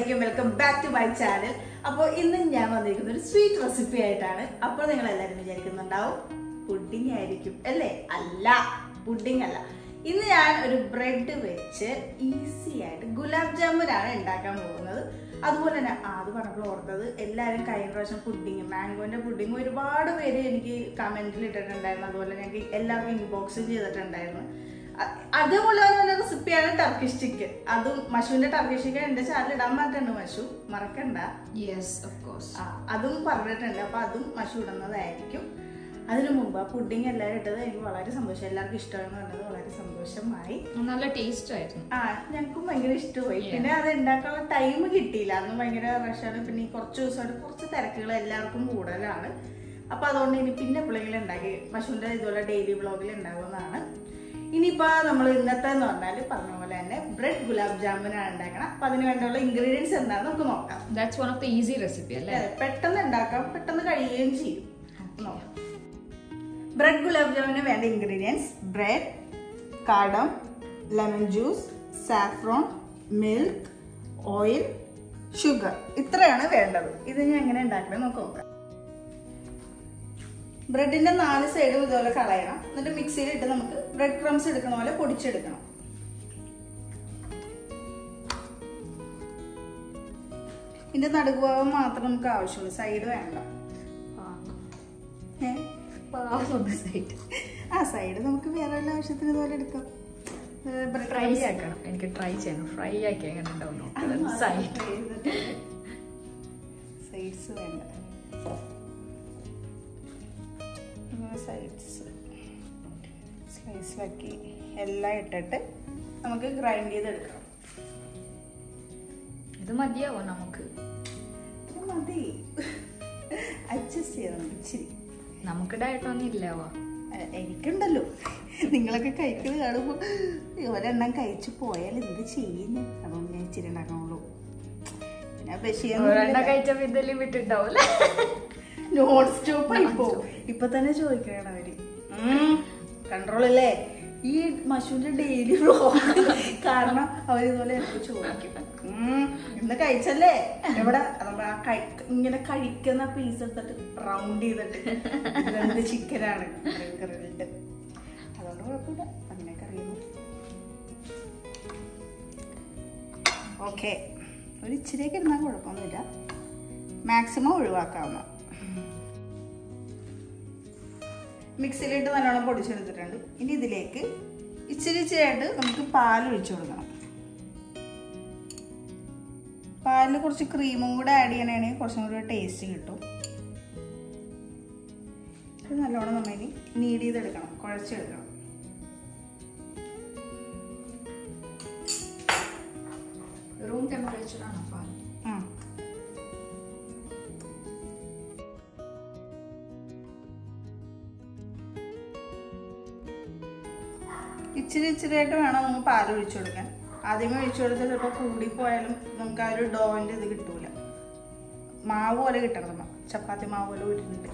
അസ്സലാമലൈക്കും welcome back to my channel അപ്പോൾ ഇന്ന് ഞാൻ വന്നിരിക്കുന്ന ഒരു സ്വീറ്റ് റെസിപ്പി ആയിട്ടാണ് അപ്പോൾ നിങ്ങൾ എല്ലാവരും വിചാരിക്കുന്നുണ്ടാവും പുഡിംഗ് ആയിരിക്കും അല്ലേ അല്ല പുഡിംഗ് അല്ല ഇന്ന് ഞാൻ ഒരു ബ്രെഡ് വെച്ച് ഈസി ആയിട്ട് ഗുലാബ് ജാമുനാണ് ഉണ്ടാക്കാൻ പോകുന്നത് അതുപോലെ തന്നെ ആ, അത് പറഞ്ഞപ്പോൾ ഓർത്തത് എല്ലാവരും കഴിഞ്ഞ പ്രാവശ്യം പുഡിങ് മാംഗോന്റെ പുഡിങ് ഒരുപാട് പേര് എനിക്ക് കമന്റിൽ ഇട്ടിട്ടുണ്ടായിരുന്നു അതുപോലെ ഞങ്ങൾക്ക് എല്ലാവർക്കും ഇൻബോക്സ് ചെയ്തിട്ടുണ്ടായിരുന്നു അ- അതുപോലെ തന്നെ റെസിപ്പിയാണ് ടർക്കിഷ് ചിക്കൻ അതും മഷുവിന്റെ ടർക്കിഷ് ചിക്കൻ എന്റെ ചാനൽ ഇടാൻ മാറ്റുണ്ട് മഷു മറക്കണ്ട യെസ് ഓഫ് കോഴ്സ് ആ, അതും പറഞ്ഞിട്ടുണ്ട് അപ്പൊ അതും മഷു ഇടുന്നതായിരിക്കും അതിനു മുമ്പ് ആ പുഡിങ് എല്ലാവരും ഇട്ടത് എനിക്ക് വളരെ സന്തോഷം എല്ലാവർക്കും ഇഷ്ടമെന്ന് പറഞ്ഞത് വളരെ സന്തോഷമായി നല്ല ടേസ്റ്റ് ആയിരുന്നു ആ ഞങ്ങൾക്കും ഭയങ്കര ഇഷ്ടമായി Yeah. പിന്നെ അത് ഉണ്ടാക്കാനുള്ള ടൈം കിട്ടിയില്ല അന്ന് ഭയങ്കര റഷാണ് പിന്നെ ഈ കുറച്ച് ദിവസമായിട്ട് കുറച്ച് തിരക്കുകൾ എല്ലാവർക്കും കൂടുതലാണ് അപ്പൊ അതുകൊണ്ട് ഇനി പിന്നെ എപ്പോഴെങ്കിലും ഉണ്ടാക്കി മഷുവിന്റെ ഇതുപോലെ ഡെയിലി വ്ളോഗിൽ ഉണ്ടാകുന്നതാണ് ഇനിയിപ്പോ നമ്മൾ ഇന്നത്തെ എന്ന് പറഞ്ഞാൽ പറഞ്ഞ പോലെ തന്നെ ബ്രെഡ് ഗുലാബ് ജാമുനാണ് ഉണ്ടാക്കണം അപ്പൊ അതിന് വേണ്ടിയുള്ള ഇൻഗ്രീഡിയൻസ് എന്താണെന്ന് നമുക്ക് നോക്കാം that's one of the easy recipe അല്ലേ അതെ, പെട്ടെന്ന് ഉണ്ടാക്കാം പെട്ടെന്ന് കഴിയുകയും ചെയ്യും നോക്കാം ബ്രെഡ് ഗുലാബ് ജാമുന് വേണ്ട ഇൻഗ്രീഡിയൻസ് ബ്രെഡ് കാടം lemon juice saffron milk oil sugar ഇത്രയാണ് വേണ്ടത് ഇത് ഞാൻ എങ്ങനെ ഉണ്ടാക്കണേ നമുക്ക് നോക്കാം ബ്രെഡിന്റെ നാല് സൈഡും ഇതുപോലെ കളയണം എന്നിട്ട് മിക്സിയിൽ ഇട്ട് നമുക്ക് ബ്രെഡ് ക്രംസ് എടുക്കണ പോലെ പൊടിച്ചെടുക്കണം ഇതിന്റെ നടുക്കുഭാഗം മാത്രം നമുക്ക് ആവശ്യമുള്ളൂ സൈഡ് വേണ്ട ഏ? ആ സൈഡ് നമുക്ക് വേറെ വല്ല ആവശ്യത്തിന് ഇതുപോലെ എടുക്കാം ഏ, bread ട്രൈ crumbs ആക്കണം എനിക്ക് ട്രൈ ചെയ്യണം ഫ്രൈ ആക്കി എങ്ങനെ ഉണ്ടാവും അത് നോക്കണം മാത്രം സൈഡ് try ചെയ്തിട്ട് സൈഡ്സ് വേണ്ട ഇങ്ങനെ സൈഡ്സ് സ്ലൈസിലാക്കി എല്ലാം ഇട്ടിട്ട് നമുക്ക് ഗ്രൈൻഡ് ചെയ്തെടുക്കണം ഇത് മതിയാവോ നമുക്ക് ഇത് മതി അഡ്ജസ്റ്റ് ചെയ്യാം നമുക്ക് ഇച്ചിരി നമുക്ക് ഡയറ്റൊന്നും ഇല്ലാവോ എ- എനിക്കുണ്ടല്ലോ നിങ്ങളൊക്കെ കഴിക്കുന്നത് കാണുമ്പോൾ ഒരെണ്ണം കഴിച്ചു പോയാൽ എന്ത് ചെയ്യുന്നു അതുകൊണ്ട് ഞാൻ ഇച്ചിരി ഉണ്ടാക്കണുള്ളൂ പിന്നെ ഒരെണ്ണം ബഷീർ കഴിച്ചപ്പോ ഇതെല്ലാം വിട്ടിട്ടുണ്ടാവൂല്ലേ നോൺ സ്റ്റോപ്പ് ഇപ്പോ ഇപ്പൊ തന്നെ ചോദിക്കണം അവര് കൺട്രോൾ അല്ലേ ഈ മഷുവിന്റെ ഡെയിലി വ്ലോഗ് കാരണം അവരിതുപോലെ എനിക്ക് ചോദിക്കും ഉം, ഇന്ന് കഴിച്ചല്ലേ എവിടെ നമ്മൾ ആ കഴി- ഇങ്ങനെ കഴിക്കുന്ന പീസ് എടുത്തിട്ട് റൗണ്ട് ചെയ്തിട്ട് രണ്ട് ചിക്കനാണ് ഗ്രിൽഡ് അതുകൊണ്ട് കുഴപ്പമില്ല അങ്ങനെയൊക്കെ അറിയുന്നു ഓക്കെ ഒരു ഇച്ചിരിയൊക്കെ ഇരുന്നാൽ കുഴപ്പമൊന്നുമില്ല മാക്സിമം ഒഴിവാക്കാവുന്ന മിക്സിയിലിട്ട് നല്ലോണം പൊടിച്ചെടുത്തിട്ടുണ്ട് ഇനി ഇതിലേക്ക് ഇച്ചിരി ഇച്ചിരിയായിട്ട് നമുക്ക് പാൽ ഒഴിച്ചു കൊടുക്കണം പാലിൽ കുറച്ച് ക്രീമും കൂടെ ആഡ് ചെയ്യണമെങ്കിൽ കുറച്ചും കൂടി ടേസ്റ്റ് കിട്ടും ഇത് നല്ലോണം നമ്മൾ ഇനി നീഡ് ചെയ്തെടുക്കണം കുഴച്ചെടുക്കണം റൂം ടെമ്പറേച്ചർ ആണ് പാൽ ആ ഇച്ചിരി ഇച്ചിരി ആയിട്ട് വേണം നമുക്ക് പാൽ ഒഴിച്ചു കൊടുക്കാൻ ആദ്യമേ ഒഴിച്ചു കൊടുത്താൽ ചിലപ്പോൾ കൂടിപ്പോയാലും നമുക്ക് ആ ഒരു ഡോവിൻ്റെ ഇത് കിട്ടൂല മാവ് പോലെ കിട്ടണം നമ്മ ചപ്പാത്തി മാവ് പോലെ ഉരുണ്ട്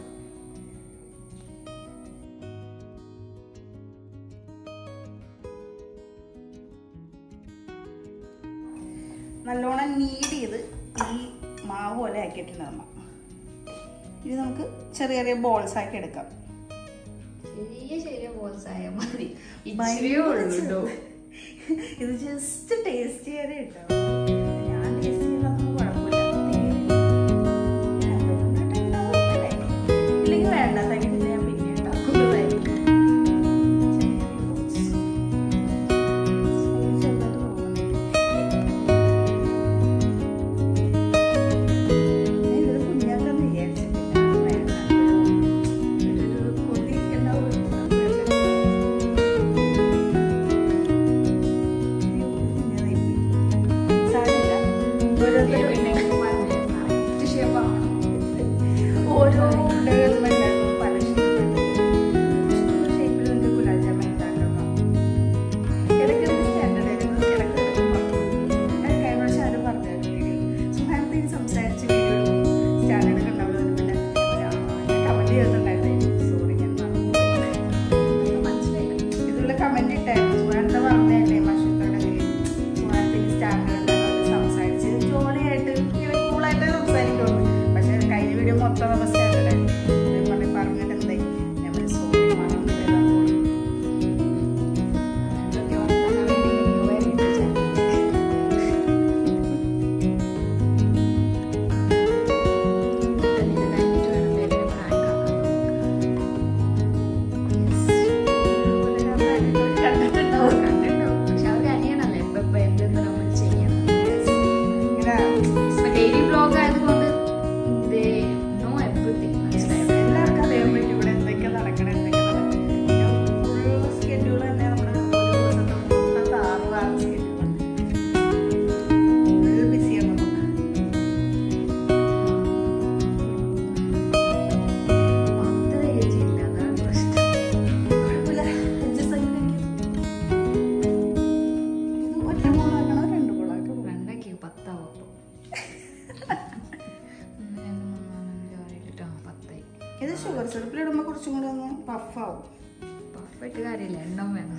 നല്ലോണം നീഡ് ചെയ്ത് ഈ മാവ് പോലെ ആക്കിയിട്ടുണ്ട് നമ്മ ഇനി നമുക്ക് ചെറിയ ചെറിയ ബോൾസ് ആക്കി എടുക്കാം ചെറിയ ചെറിയ ബോൾസ് ആയാൽ മതി ഇച്ചിരിയേ ഭയങ്കര ഉള്ളൂ കേട്ടോ ഇത് ജസ്റ്റ് ടേസ്റ്റ് ചെയ്യാനേ ഉണ്ടാവും ഞാൻ ടേസ്റ്റ് ചെയ്തൊന്നും കുഴപ്പമില്ല അതുകൊണ്ടിട്ട് ഉണ്ടാവുമല്ലേ? ഇല്ലെങ്കിൽ വേണ്ട തനിക്ക് ഞാൻ പിന്നെ ഉണ്ടാക്കുന്നതായിരിക്കും ചെറിയ balls. ചെറിയ ചെറുതായിട്ട് തോന്നുന്നു. ഞാൻ ഇതൊരു കുഞ്ഞാക്കാന്ന് വിചാരിച്ചിട്ടില്ല. വേണ്ട. ഒരു- ഒരു കൊതി ഉണ്ടാവുമല്ലോ. സാരമില്ല. ഓരോരുത്തരും ഓരോ ഉണ്ടകളും ഉണ്ടാക്കും പല ഷേപ്പിലുണ്ട് ഇഷ്ടമുള്ള ഷേപ്പിൽ നിങ്ങൾക്ക് ഗുലാബ് ജാമുൻ ഉണ്ടാക്കണം ഇടയ്ക്കിടയ്ക്ക് സ്റ്റാൻഡേർഡ് ആയിരുന്നു ഇടയ്ക്കിടയ്ക്ക് അത് കഴിഞ്ഞ പ്രാവശ്യം ആരും പറഞ്ഞായിരുന്നു വീഡിയോ സുഹാനത്തിന് സംസാരിച്ച വീഡിയോ സ്റ്റാൻഡേർഡ് ഉണ്ടാവുന്നത് പിന്നെ കമന്റ് ചെയ്തിട്ടുണ്ടായിരുന്നു സോറി ഞാൻ മറന്നുപോയി. മനസ്സിലായില്ല ഇതിലുള്ള കമന്റ് ഇട്ടായിരുന്നു സുഹാനത്തെ പറഞ്ഞതല്ലേ മഷൂക്കയുടെ സുഹാനത്തിന് സ്റ്റാൻഡേർഡ് സംസാരിച്ച് ജോളിയായിട്ട് ഷുഗർ സിറപ്പിൽ ഇടുമ്പോൾ കുറച്ചും കൂടി ഒന്ന് പഫാവും പഫായിട്ട് കാര്യമില്ല എണ്ണം വേണം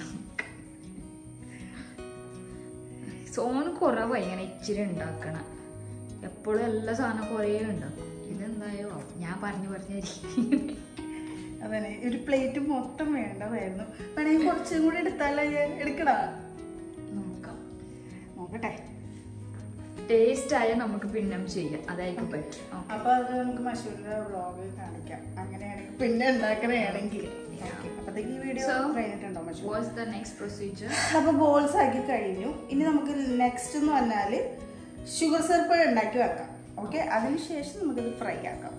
സോന് കുറവായി ഇങ്ങനെ ഇച്ചിരി ഉണ്ടാക്കണ എപ്പോഴും എല്ലാ സാധനം കുറേ ഉണ്ടാക്കും ഇതെന്തായോ ആവും. ഞാൻ പറഞ്ഞു പറഞ്ഞായിരിക്കും അതന്നെ ഒരു പ്ലേറ്റ് മൊത്തം വേണ്ടതായിരുന്നു വേണമെങ്കിൽ കുറച്ചും കൂടി എടുത്താലേ എടുക്കടാ നോക്കാം നോക്കട്ടെ ടേസ്റ്റ് ആയാൽ നമുക്ക് പിന്നെ ചെയ്യാം അതായിരിക്കും പറ്റും അപ്പൊ അത് നമുക്ക് മഷൂരിന്റെ വ്ളോഗ് കാണിക്കാം അങ്ങനെയാണെങ്കിൽ പിന്നെ ഉണ്ടാക്കണയാണെങ്കിൽ അപ്പത്തേക്ക് ഈ വീഡിയോ So, കഴിഞ്ഞിട്ടുണ്ടോ Mashoor what's the next procedure അപ്പൊ ബോൾസ് ആക്കി കഴിഞ്ഞു ഇനി നമുക്ക് നെക്സ്റ്റ് എന്ന് പറഞ്ഞാല് ഷുഗർ സിറപ്പ് ഉണ്ടാക്കി വെക്കാം ഓക്കെ അതിനുശേഷം നമുക്കിത് ഫ്രൈ ആക്കാം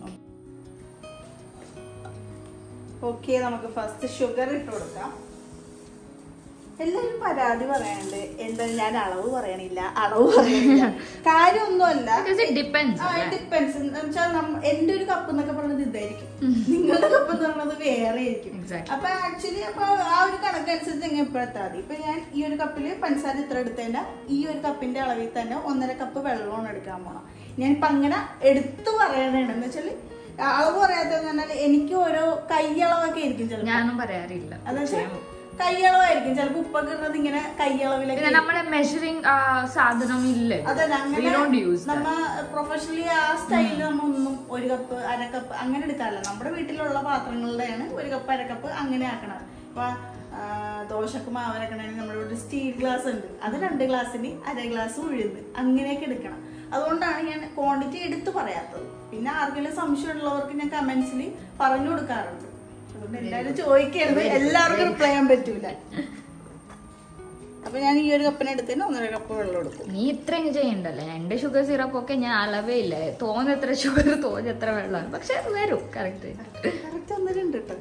ഓക്കെ നമുക്ക് ഫസ്റ്റ് ഷുഗർ ഇട്ട് കൊടുക്കാം എല്ലാവരും പരാതി പറയാനുണ്ട് എന്താ ഞാൻ അളവ് പറയണില്ല അളവ് പറയണില്ല കാര്യമൊന്നുമല്ല ഡിപ്പെൻസ് ഡിപ്പെൻസ് വെച്ചാൽ എന്റെ ഒരു കപ്പ് എന്നൊക്കെ പറയുന്നത് ഇതായിരിക്കും നിങ്ങളുടെ കപ്പ് എന്ന് പറയുന്നത് വേറെ ആയിരിക്കും Exactly. അപ്പൊ ആക്ച്വലി അപ്പൊ ആ ഒരു കണക്കനുസരിച്ച് നിങ്ങൾ എപ്പോഴും എത്താൽ മതി ഇപ്പൊ ഞാൻ ഈ ഒരു കപ്പില് പഞ്ചസാര ഇത്ര എടുത്തതിന്റെ ഈ ഒരു കപ്പിന്റെ അളവിൽ തന്നെ ഒന്നര കപ്പ് വെള്ളമാണ് എടുക്കാൻ പോണം ഞാനിപ്പോ അങ്ങനെ എടുത്തു പറയണേണ് എന്ന് വെച്ചാല് അളവ് പറയാത്തതെന്ന് പറഞ്ഞാൽ എനിക്ക് ഓരോ കൈയളവൊക്കെ ആയിരിക്കും ചിലപ്പോൾ ഞാനും പറയാറില്ല അതെന്നുവെച്ചാൽ കൈയളവായിരിക്കും ചിലപ്പോ ഉപ്പൊക്കെ ഇടുന്നത് ഇങ്ങനെ കൈയളവിലൊക്കെ പിന്നെ നമ്മളെ മെഷറിംഗ് സാധനം ഇല്ലേ അതല്ല We don't use അങ്ങനെ നമ്മ പ്രൊഫഷണലി ആ സ്റ്റൈലിൽ നമ്മ ഒന്നും ഒരു കപ്പ് അര കപ്പ് അങ്ങനെ എടുക്കാറില്ല നമ്മുടെ വീട്ടിലുള്ള പാത്രങ്ങളുടെയാണ് ഒരു കപ്പ് അര കപ്പ് അങ്ങനെ ആക്കണത് അപ്പൊ ആ, ദോശക്ക് മാവരക്കണമെങ്കിൽ നമ്മുടെ ഒരു സ്റ്റീൽ ഗ്ലാസ് ഉണ്ട് അത് രണ്ട് ഗ്ലാസ്സിന് അര ഗ്ലാസ് ഉഴുന്ന് അങ്ങനെയൊക്കെ എടുക്കണം അതുകൊണ്ടാണ് ഞാൻ ക്വാണ്ടിറ്റി എടുത്തു പറയാത്തത് പിന്നെ ആർക്കെങ്കിലും സംശയമുള്ളവർക്ക് ഞാൻ കമന്റ്സിൽ പറഞ്ഞു കൊടുക്കാറുണ്ട് അതുകൊണ്ട് എല്ലാവരും ചോദിക്കരുത് എല്ലാവർക്കും റിപ്ലൈ ചെയ്യാൻ പറ്റൂല അപ്പൊ ഞാൻ ഈ ഒരു കപ്പിന് എടുത്തതിന് ഒന്നര കപ്പ് വെള്ളം എടുക്കും നീ ഇത്രയും ചെയ്യണ്ടല്ലേ എന്റെ ഷുഗർ സിറപ്പ് ഒക്കെ ഞാൻ അളവേ ഇല്ല തോന്നുന്ന എത്ര ഷുഗർ തോന്നുന്ന എത്ര വെള്ളമാണ് പക്ഷെ അത് വരും കറക്റ്റ് കറക്റ്റ് ഒന്നരണ്ട് കേട്ടോ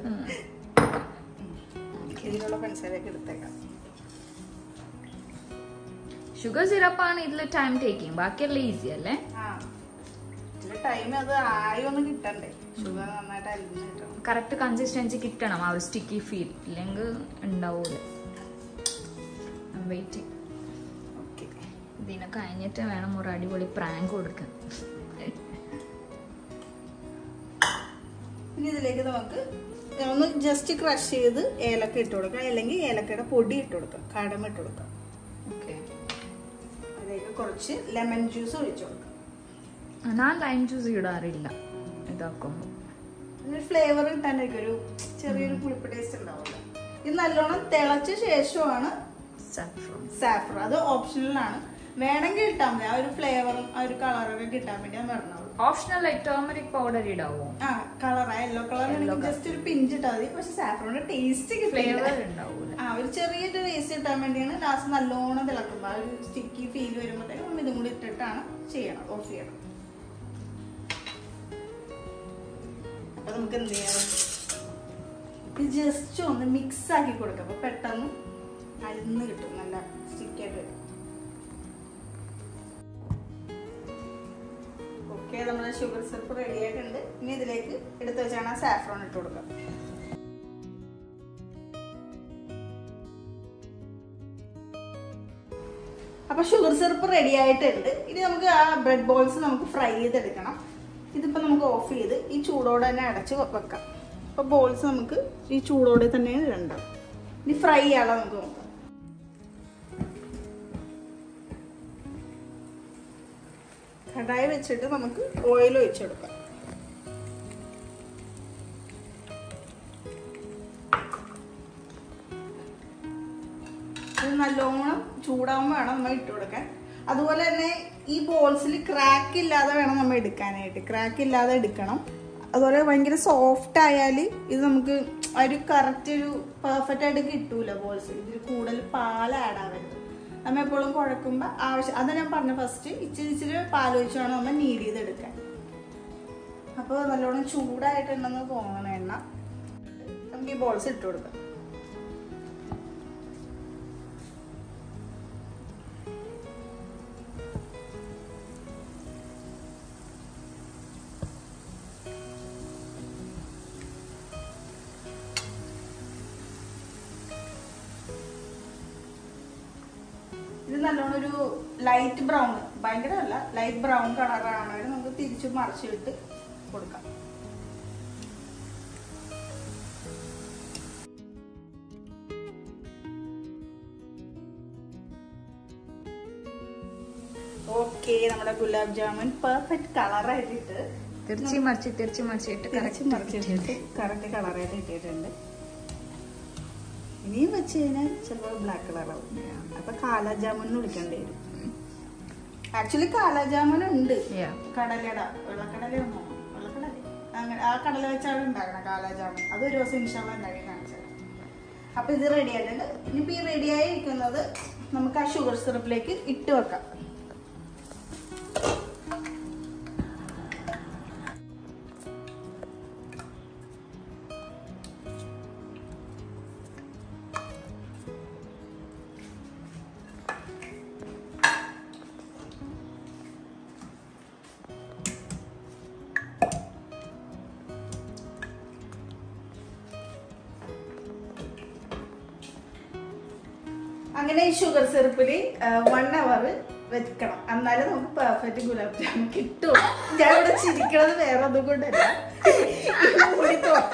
ഇതിലുള്ള പഞ്ചസാരയൊക്കെ എടുത്തേക്കാം ഷുഗർ സിറപ്പാണ് ഇതിൽ ടൈം ടേക്കിംഗ് ബാക്കിയെല്ലാം ഈസി അല്ലേ ആ ഇതിന്റെ ടൈം അത് ആയി ഒന്ന് കിട്ടണ്ടേ ഷുഗർ നന്നായിട്ട് അരിഞ്ഞ് കിട്ടണം കറക്റ്റ് കൺസിസ്റ്റൻസി കിട്ടണം ആ ഒരു സ്റ്റിക്കി ഫീൽ ഇല്ലെങ്കിൽ ഉണ്ടാവൂല വെയിറ്റ് ഓക്കെ ഇതിനെ കഴിഞ്ഞിട്ട് വേണം ഒരു അടിപൊളി പ്രാങ്ക് കൊടുക്കാൻ ഇനി ഇതിലേക്ക് നമുക്ക് ഒന്ന് ജസ്റ്റ് ക്രഷ് ചെയ്ത് ഏലക്ക ഇട്ട് കൊടുക്കാം അല്ലെങ്കിൽ ഏലക്കയുടെ പൊടി ഇട്ട് കൊടുക്കാം കടമ ഇട്ട് കൊടുക്കാം ഓക്കെ അതിലേക്ക് കുറച്ച് ലെമൺ ജ്യൂസ് ഒഴിച്ചു കൊടുക്കാം ഞാൻ ലൈം ജ്യൂസ് ഇടാറില്ല ഇതാക്കുമ്പോൾ അതിനൊരു ഫ്ലേവർ കിട്ടാനായിരിക്കും ഒരു ചെറിയൊരു പുളിപ്പ് ടേസ്റ്റ് ഉണ്ടാവില്ല ഇത് നല്ലോണം തിളച്ച ശേഷമാണ് സാഫ്രോൺ സാഫ്രൺ അത് ഓപ്ഷണലാണ് വേണമെങ്കിൽ ഇട്ടാൽ മതി ആ ഒരു ഫ്ലേവറും ആ ഒരു കളറൊക്കെ കിട്ടാൻ വേണ്ടി ഞാൻ പറഞ്ഞത് ഓപ്ഷണൽ ആയി ടേമറിക് പൗഡർ ഇടാവോ ആ കളറാ yellow colour Yellow colour. Just ഒരു പിഞ്ച് ഇട്ടാൽ മതി പക്ഷെ സാഫ്രോണിന്റെ ടേസ്റ്റ് കിട്ടില്ല ഫ്ലേവർ ഉണ്ടാവൂല ആ ഒരു ചെറിയൊരു ടേസ്റ്റ് കിട്ടാൻ വേണ്ടിയാണ് ലാസ്റ്റ് നല്ലോണം തിളക്കുമ്പോൾ ആ ഒരു സ്റ്റിക്കി ഫീൽ വരുമ്പോഴത്തേക്കും നമ്മൾ ഇതും കൂടി ഇട്ടിട്ടാണ് ചെയ്യണം ഓഫ് ചെയ്യണം അപ്പൊ നമുക്ക് എന്ത് ചെയ്യണം ഇത് ജസ്റ്റ് ഒന്ന് മിക്സ് ആക്കി കൊടുക്കാം അപ്പൊ പെട്ടെന്ന് അരിന്ന് കിട്ടും നല്ല സ്റ്റിക്കായിട്ട് വരും ഓക്കെ നമ്മുടെ ഷുഗർ സിറപ്പ് റെഡി ആയിട്ടുണ്ട് ഇനി ഇതിലേക്ക് എടുത്ത് വെച്ചാണ് ആ സാഫ്രോൺ ഇട്ട് കൊടുക്കാം അപ്പൊ ഷുഗർ സിറപ്പ് റെഡി ആയിട്ടുണ്ട് ഇനി നമുക്ക് ആ ബ്രെഡ് ബോൾസ് നമുക്ക് ഫ്രൈ ചെയ്തെടുക്കണം ഇതിപ്പോ നമുക്ക് ഓഫ് ചെയ്ത് ഈ ചൂടോടെ തന്നെ അടച്ച് വെ- വെക്കാം അപ്പൊ ബോൾസ് നമുക്ക് ഈ ചൂടോടെ തന്നെ ഇടണ്ട ഇനി ഫ്രൈ ചെയ്യാതെ നമുക്ക് നോക്കാം കടായി വെച്ചിട്ട് നമുക്ക് ഓയിൽ ഒഴിച്ചെടുക്കാം ഇത് നല്ലോണം ചൂടാകുമ്പോൾ വേണം നമ്മൾ ഇട്ട് കൊടുക്കാൻ അതുപോലെ തന്നെ ഈ ബോൾസിൽ ക്രാക്ക് ഇല്ലാതെ വേണം നമ്മൾ എടുക്കാനായിട്ട് ക്രാക്ക് ഇല്ലാതെ എടുക്കണം അതുപോലെ ഭയങ്കര സോഫ്റ്റ് ആയാൽ ഇത് നമുക്ക് ആ ഒരു കറക്റ്റ് ഒരു പെർഫെക്റ്റ് ആയിട്ട് കിട്ടൂല ബോൾസ് ഇതിൽ കൂടുതൽ പാൽ ആഡ് ആവരുത് നമ്മ എപ്പോഴും കുഴക്കുമ്പോൾ ആവശ്യം അത് ഞാൻ പറഞ്ഞ ഫസ്റ്റ് ഇച്ചിരി ഇച്ചിരി പാൽ ഒഴിച്ച് വേണം നമ്മൾ നീഡ് ചെയ്തെടുക്കാൻ അപ്പോൾ നല്ലോണം ചൂടായിട്ടുണ്ടെന്ന് തോന്നണ എണ്ണ നമുക്ക് ഈ ബോൾസ് ഇട്ട് കൊടുക്കാം ഇത് നല്ലോണം ഒരു ലൈറ്റ് ബ്രൗൺ ഭയങ്കര അല്ല ലൈറ്റ് ബ്രൗൺ കളറാണ് നമുക്ക് തിരിച്ചു മറിച്ചിട്ട് കൊടുക്കാം നമ്മുടെ ഗുലാബ് ജാമുൻ പെർഫെക്റ്റ് കളറായിട്ട് തിരിച്ചു മറിച്ച് തിരിച്ചു മറിച്ചിട്ട് കറച്ച് മറിച്ചിട്ട് കറക്റ്റ് കളറായിട്ട് ഇട്ടിട്ടുണ്ട് ഇനിയും വെച്ച് കഴിഞ്ഞാൽ ചിലപ്പോൾ ബ്ലാക്ക് കളറാവും അപ്പൊ കാല ജാമുൻ എന്ന് വിളിക്കേണ്ടി വരും ആക്ച്വലി കാല ജാമുൻ ഉണ്ട് Yeah. കടലയുടെ വെള്ളക്കടലയൊന്നോ വെള്ളക്കടല അങ്ങനെ ആ കടല വെച്ചാണ് ഉണ്ടാക്കണം കാല ജാമുൻ അത് ഒരു ദിവസം ഇൻഷാള്ള ഉണ്ടാക്കി കാണിച്ചത് അപ്പൊ ഇത് റെഡി ആയിട്ടുണ്ട് ഇനിയിപ്പോ ഈ റെഡിയായി ഇരിക്കുന്നത് നമുക്ക് ആ ഷുഗർ സിറപ്പിലേക്ക് ഇട്ട് വെക്കാം അങ്ങനെ ഈ ഷുഗർ സിറപ്പിൽ വൺ അവർ വെക്കണം എന്നാലേ നമുക്ക് പെർഫെക്റ്റ് ഗുലാബ് ജാമുൻ കിട്ടും ഞാൻ ഇവിടെ ചിരിക്കണത് വേറെ ഒന്നും കൊണ്ടല്ല ഈ മൂടി തോ-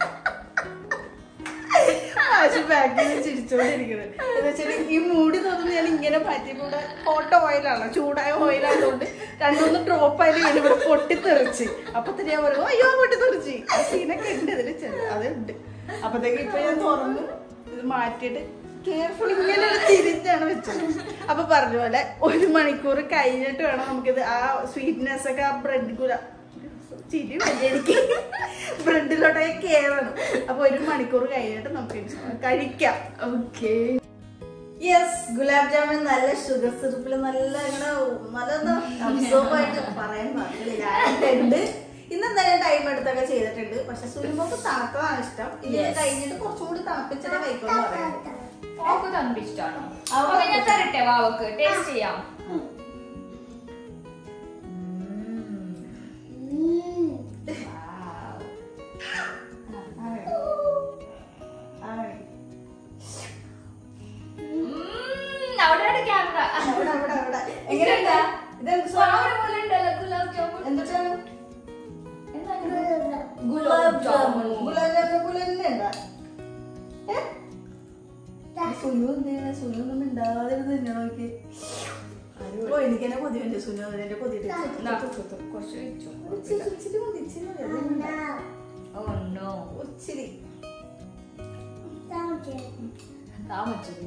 ആശു ബാക്കിൽ ചിരിച്ചോണ്ടിരിക്കുന്നത് എന്ന് വെച്ചാൽ ഈ മൂടി തോന്നുമ്പോൾ ഞാൻ ഇങ്ങനെ മാറ്റിക്കൂടെ ഹോട്ട ഓയിലാണ് ചൂടായ ഓയിലായതുകൊണ്ട് രണ്ടുമൂന്ന് ഡ്രോപ്പ് ആയാലും ഇങ്ങനെ ഇവിടെ പൊട്ടിത്തെറിച്ച് അപ്പൊ തന്നെ ഞാൻ പറയുമ്പോ അയ്യോ പൊട്ടിത്തെറിച്ച് ആ സീനൊക്കെ ഉണ്ട് ഇതിൽ ചെറിയ അതുണ്ട് അപ്പത്തേക്ക് ഇപ്പൊ ഞാൻ തുറന്നു ഇത് മാറ്റിയിട്ട് കെയർഫുൾ ഇങ്ങനെ തിരിച്ചാണ് വെച്ചത് അപ്പൊ പറഞ്ഞ പോലെ ഒരു മണിക്കൂർ കഴിഞ്ഞിട്ട് വേണം നമുക്കിത് ആ സ്വീറ്റ്നെസ് ഒക്കെ ആ ബ്രെഡ് കൂല ചിരി വരും എനിക്ക് ബ്രെഡിലോട്ടൊക്കെ കയറണം അപ്പൊ ഒരു മണിക്കൂർ കഴിഞ്ഞിട്ട് നമുക്ക് ഇത് കഴിക്കാം ഓക്കെ യെസ് ഗുലാബ് ജാമുൻ നല്ല ഷുഗർ സിറപ്പിൽ നല്ല ഇങ്ങനെ നല്ല അബ്സോർബ് ആയിട്ട് പറയാൻ പാടില്ല ഇന്ന് എന്തായാലും ടൈം എടുത്തൊക്കെ ചെയ്തിട്ടുണ്ട് പക്ഷെ സുനിമോക്ക് തണുത്തതാണ് ഇഷ്ടം ഇത് Yes. കഴിഞ്ഞിട്ട് കുറച്ചും കൂടി തണുപ്പിച്ചിട്ട് കഴിക്കുമെന്ന് പറയുന്നത് അവക്ക് തണുപ്പിഷ്ടാണോ അവക്ക് അപ്പൊ ഞാൻ തരട്ടെ വാവക്ക് ടേസ്റ്റ് ചെയ്യാം ഉം, അവിടെയാണ് ക്യാമറ അവിടെ അവിടെ അവിടെ എങ്ങനെയുണ്ട് ഇതെന്ത് സാധനം? പോലെ ഉണ്ടല്ലോ ഗുലാബ് ജാമുൻ എന്തിട്ടാണ് എന്താണ് ഗുലാബ് ജാമുൻ ഗുലാബ് ജാമുൻ പോലെ തന്നെ ഉണ്ടാ ഏ? സുനു എന്താണ് സുനു ഒന്നും ഉണ്ടാതിരുന്ന് തന്നെ നോക്കി ഓ എനിക്ക് തന്നെ കൊതിയുണ്ട് സുനു എന്റെ കൊതിയിട്ട് എന്നാ, കുറച്ച് വെച്ചോ. ഇച്ചിരി ഇച്ചിരി മതി ഇച്ചിരി മതി അതില്ല. Oh no. ഇച്ചിരി താ വെച്ചത്.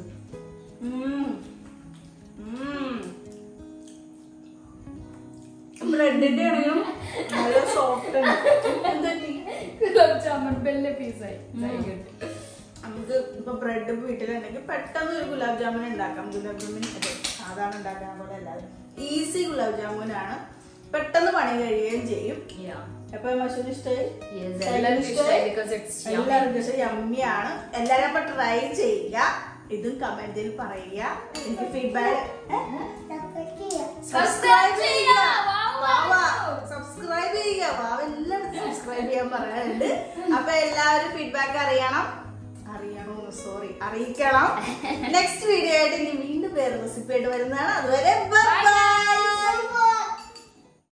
ബ്രെഡിന്റെ ആണെങ്കിലും നല്ല സോഫ്റ്റ് എന്താ ഗുലാബ് ജാമുൻ വലിയ പീസായി Very good. നമുക്ക് ഇപ്പൊ ബ്രെഡ് വീട്ടിലുണ്ടെങ്കിൽ പെട്ടെന്ന് ഒരു ഗുലാബ് ജാമുൻ ഉണ്ടാക്കാം ഗുലാബ് ജാമുൻ അതെ സാധാരണ ഉണ്ടാക്കാൻ പോലെ എല്ലാവരും ഈസി ഗുലാബ് ജാമുൻ ആണ് പെട്ടെന്ന് പണി കഴിയുകയും ചെയ്യും Yeah. അപ്പൊ മഷൂന് ഇഷ്ടമായി Yes, ശൈലിന് എല്ലാവർക്കും ഇഷ്ടമായി? ഇഷ്ടമായി because it's yummy. എല്ലാവർക്കും ഇഷ്ടം യമ്മിയാണ് എല്ലാരും അപ്പൊ ട്രൈ ചെയ്യുക ഇതും കമന്റിൽ പറയുക എനിക്ക് ഫീഡ്ബാക്ക് Subscribe ചെയ്യുക. Wow, wow. സബ്സ്ക്രൈബ് ചെയ്യുക വാവ എല്ലായിടത്തും സബ്സ്ക്രൈബ് ചെയ്യാൻ പറയാനുണ്ട് അപ്പൊ എല്ലാവരും ഫീഡ്ബാക്ക് അറിയണം അറിയണോ സോറി അറിയിക്കണം നെക്സ്റ്റ് വീഡിയോ ആയിട്ട് ഇനി വീണ്ടും വേറെ റെസിപ്പി ആയിട്ട് വരുന്നതാണ് അതുവരെ ബൈ